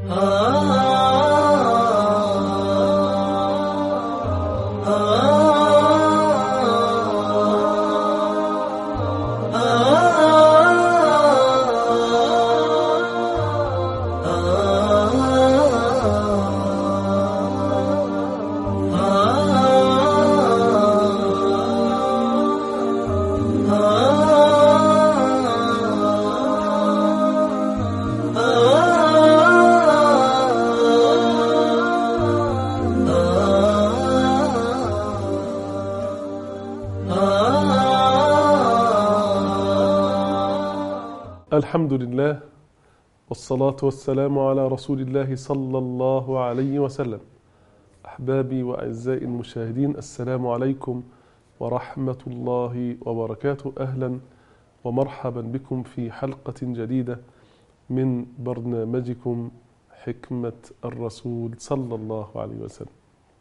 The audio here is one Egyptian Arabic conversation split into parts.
الحمد لله والصلاة والسلام على رسول الله صلى الله عليه وسلم أحبابي وأعزائي المشاهدين السلام عليكم ورحمة الله وبركاته أهلا ومرحبا بكم في حلقة جديدة من برنامجكم حكمة الرسول صلى الله عليه وسلم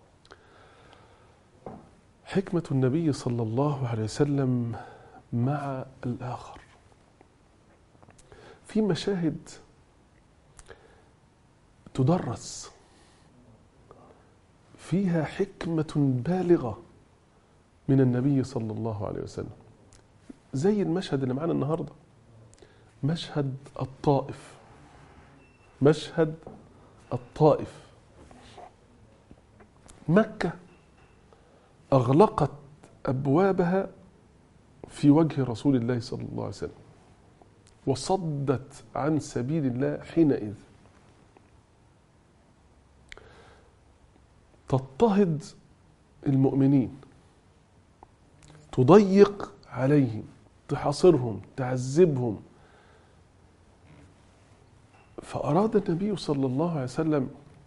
حكمة النبي صلى الله عليه وسلم مع الآخر في مشاهد تدرس فيها حكمة بالغة من النبي صلى الله عليه وسلم زي المشهد اللي معانا النهارده مشهد الطائف مشهد الطائف مكة أغلقت أبوابها في وجه رسول الله صلى الله عليه وسلم وصدت عن سبيل الله حينئذ تضطهد المؤمنين تضيق عليهم تحاصرهم تعذبهم فأراد النبي صلى الله عليه وسلم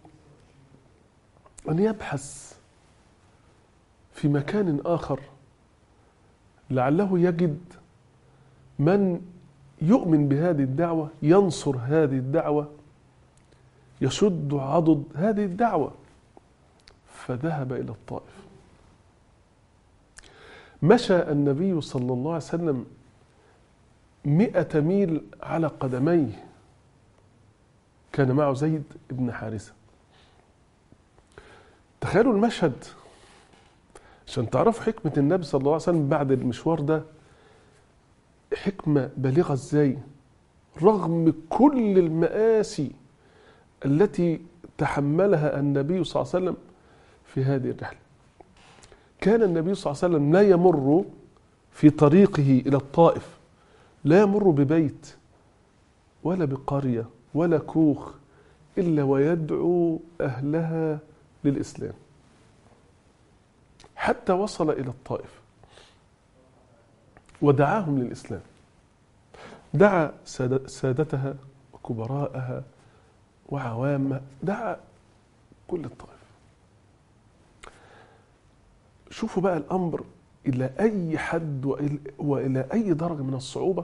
أن يبحث في مكان آخر لعله يجد من يؤمن بهذه الدعوة ينصر هذه الدعوة يشد عضد هذه الدعوة فذهب إلى الطائف مشى النبي صلى الله عليه وسلم مئة ميل على قدميه كان معه زيد بن حارثة تخيلوا المشهد عشان تعرفوا حكمة النبي صلى الله عليه وسلم بعد المشوار ده حكمة بالغة ازاي رغم كل المآسي التي تحملها النبي صلى الله عليه وسلم في هذه الرحلة كان النبي صلى الله عليه وسلم لا يمر في طريقه إلى الطائف لا يمر ببيت ولا بقرية ولا كوخ إلا ويدعو أهلها للإسلام حتى وصل إلى الطائف ودعاهم للإسلام دعا سادتها وكبراءها وعوامها دعا كل الطائف شوفوا بقى الأمر إلى أي حد وإلى أي درجة من الصعوبة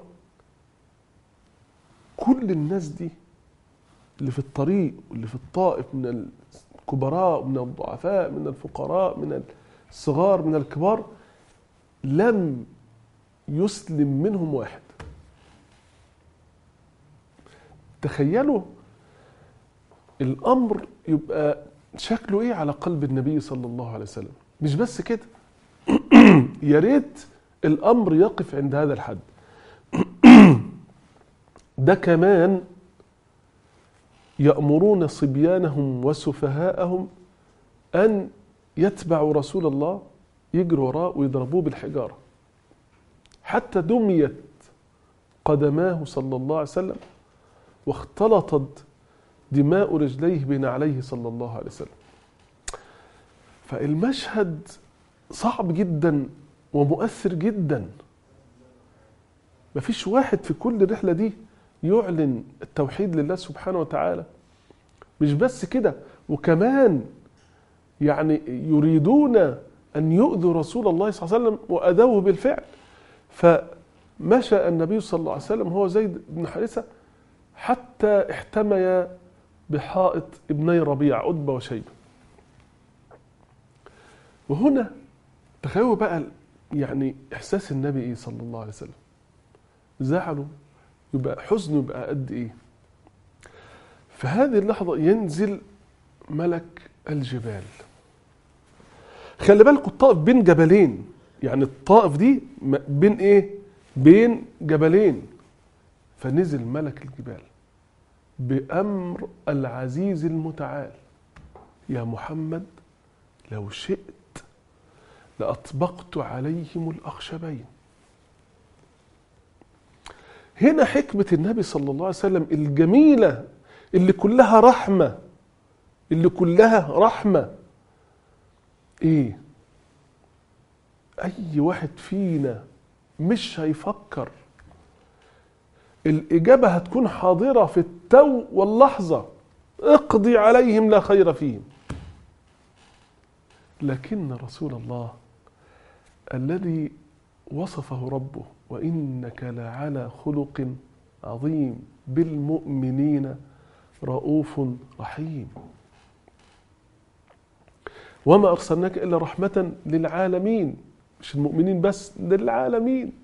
كل الناس دي اللي في الطريق واللي في الطائف من الكبراء من الضعفاء من الفقراء من الصغار من الكبار لم يسلم منهم واحد تخيلوا الامر يبقى شكله ايه على قلب النبي صلى الله عليه وسلم مش بس كده يا ريت الامر يقف عند هذا الحد ده كمان يأمرون صبيانهم وسفهاءهم أن يتبعوا رسول الله يجروا وراه ويضربوه بالحجارة حتى دميت قدماه صلى الله عليه وسلم واختلطت دماء رجليه بنعليه صلى الله عليه وسلم فالمشهد صعب جدا ومؤثر جدا مفيش واحد في كل الرحلة دي يعلن التوحيد لله سبحانه وتعالى مش بس كده وكمان يعني يريدون أن يؤذوا رسول الله صلى الله عليه وسلم وأذوه بالفعل فمشى النبي صلى الله عليه وسلم هو زيد بن حارثة حتى احتمي بحائط ابني ربيع عتبة وشيبة وهنا تخيلوا بقى يعني إحساس النبي إيه صلى الله عليه وسلم زعله يبقى حزنه يبقى قد إيه في هذه اللحظة ينزل ملك الجبال خلي بالكم الطائف بين جبلين يعني الطائف دي م- بين ايه بين جبلين فنزل ملك الجبال بأمر العزيز المتعال يا محمد لو شئت لأطبقت عليهم الأخشبين هنا حكمة النبي صلى الله عليه وسلم الجميلة اللي كلها رحمة اللي كلها رحمة ايه اي واحد فينا مش هيفكر الإجابة هتكون حاضرة في التو واللحظة اقضي عليهم لا خير فيهم لكن رسول الله الذي وصفه ربه وإنك لعلى خلق عظيم بالمؤمنين رؤوف رحيم وما أرسلناك إلا رحمة للعالمين مش المؤمنين بس للعالمين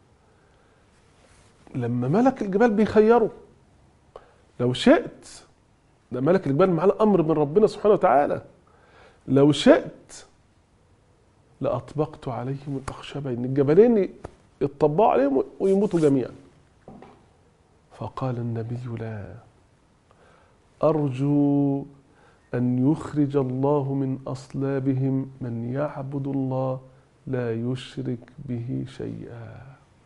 لما ملك الجبال بيخيره لو شئت ده ملك الجبال معاه امر من ربنا سبحانه وتعالى لو شئت لاطبقت عليهم الاخشبين الجبلين يطبقوا عليهم ويموتوا جميعا فقال النبي لا ارجو ان يخرج الله من اصلابهم من يعبد الله لا يشرك به شيئا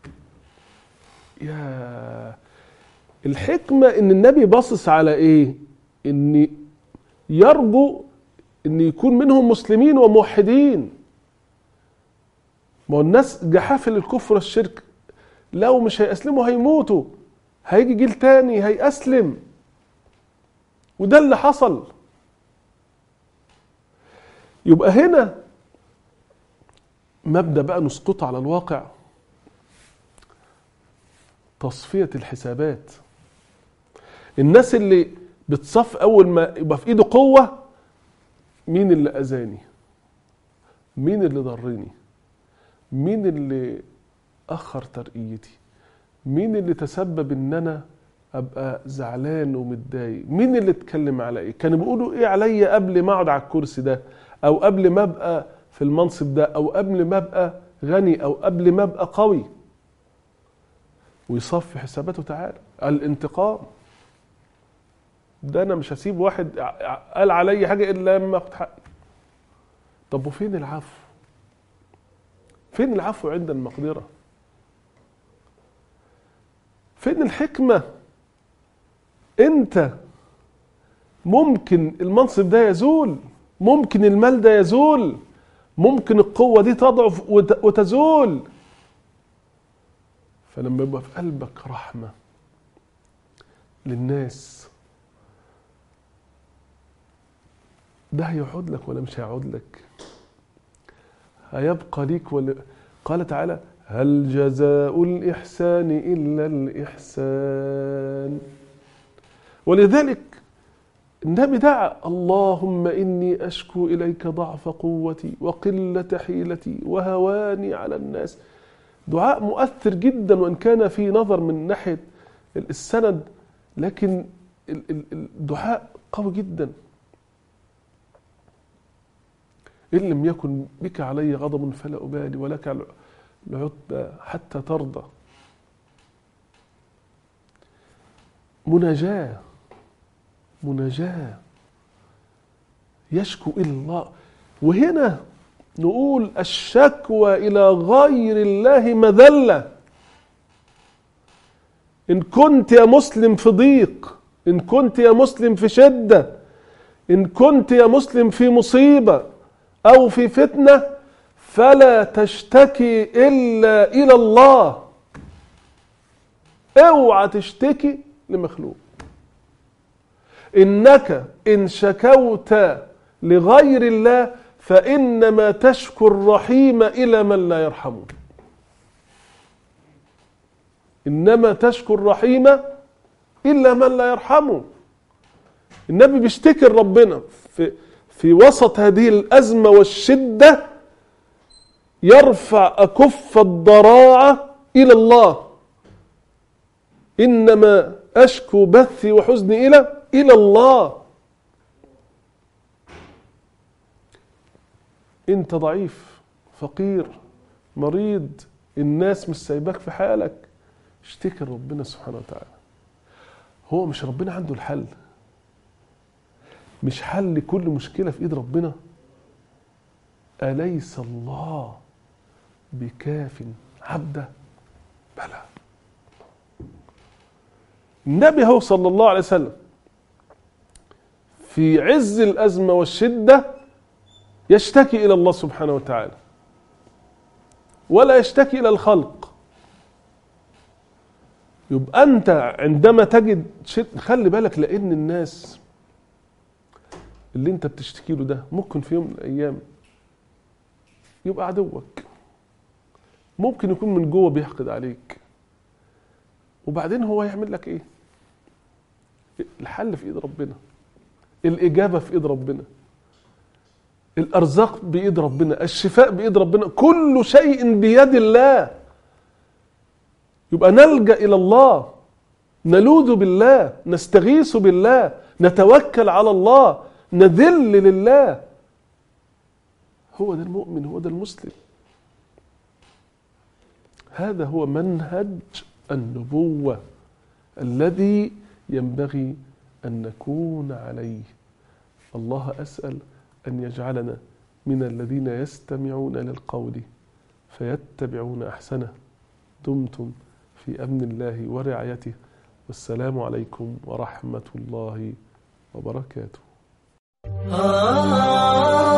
يا الحكمة ان النبي باصص على ايه ان يرجو ان يكون منهم مسلمين وموحدين ما هو الناس جحافل الكفر والشرك لو مش هيأسلموا هيموتوا هيجي جيل تاني هيأسلم وده اللي حصل يبقى هنا مبدأ بقى نسقطه على الواقع تصفية الحسابات الناس اللي بتصف أول ما يبقى في إيده قوة مين اللي أذاني مين اللي ضرني مين اللي أخر ترقيتي مين اللي تسبب إن أنا أبقى زعلان ومتضايق مين اللي اتكلم على إيه كانوا بيقولوا إيه عليا قبل ما أقعد على الكرسي ده أو قبل ما أبقى في المنصب ده أو قبل ما أبقى غني أو قبل ما أبقى قوي ويصفي حساباته تعالى الانتقام ده انا مش هسيب واحد قال علي حاجه الا لما اخد حقي طب وفين العفو فين العفو عند المقدره فين الحكمه انت ممكن المنصب ده يزول ممكن المال ده يزول ممكن القوه دي تضعف وتزول فلما يبقى في قلبك رحمة للناس ده هيعود لك ولا مش هيعود لك هيبقى ليك ولا قال تعالى هل جزاء الإحسان إلا الإحسان ولذلك النبي دعا اللهم إني أشكو إليك ضعف قوتي وقلة حيلتي وهواني على الناس دعاء مؤثر جدا وان كان في نظر من ناحيه السند لكن الدعاء قوي جدا ان لم يكن بك علي غضب فلا ابالي ولك العتبى حتى ترضى مناجاه مناجاه يشكو الى الله وهنا نقول الشكوى الى غير الله مذله ان كنت يا مسلم في ضيق ان كنت يا مسلم في شده ان كنت يا مسلم في مصيبه او في فتنه فلا تشتكي الا الى الله اوعى تشتكي لمخلوق انك ان شكوت لغير الله فإنما تشكو الرحيم إلى من لا يرحمه إنما تشكو الرحيم إلا من لا يرحمه النبي بيشتكي ربنا في, في وسط هذه الأزمة والشدة يرفع أكف الضراعة إلى الله إنما أشكو بثي وحزني إلى إلى الله أنت ضعيف فقير مريض الناس مش سايباك في حالك اشتكي ربنا سبحانه وتعالى هو مش ربنا عنده الحل مش حل كل مشكلة في إيد ربنا أليس الله بكاف عبده بلى النبي هو صلى الله عليه وسلم في عز الأزمة والشدة يشتكي إلى الله سبحانه وتعالى ولا يشتكي إلى الخلق يبقى أنت عندما تجد شد خلي بالك لأن الناس اللي أنت بتشتكي له ده ممكن في يوم من الأيام يبقى عدوك ممكن يكون من جوه بيحقد عليك وبعدين هو يعمل لك ايه الحل في ايد ربنا الاجابه في ايد ربنا الارزاق بايد ربنا الشفاء بايد ربنا كل شيء بيد الله يبقى نلجا الى الله نلوذ بالله نستغيث بالله نتوكل على الله نذل لله هو ده المؤمن هو ده المسلم هذا هو منهج النبوة الذي ينبغي أن نكون عليه الله أسأل أن يجعلنا من الذين يستمعون للقول فيتبعون أحسنه دمتم في أمن الله ورعايته والسلام عليكم ورحمة الله وبركاته ah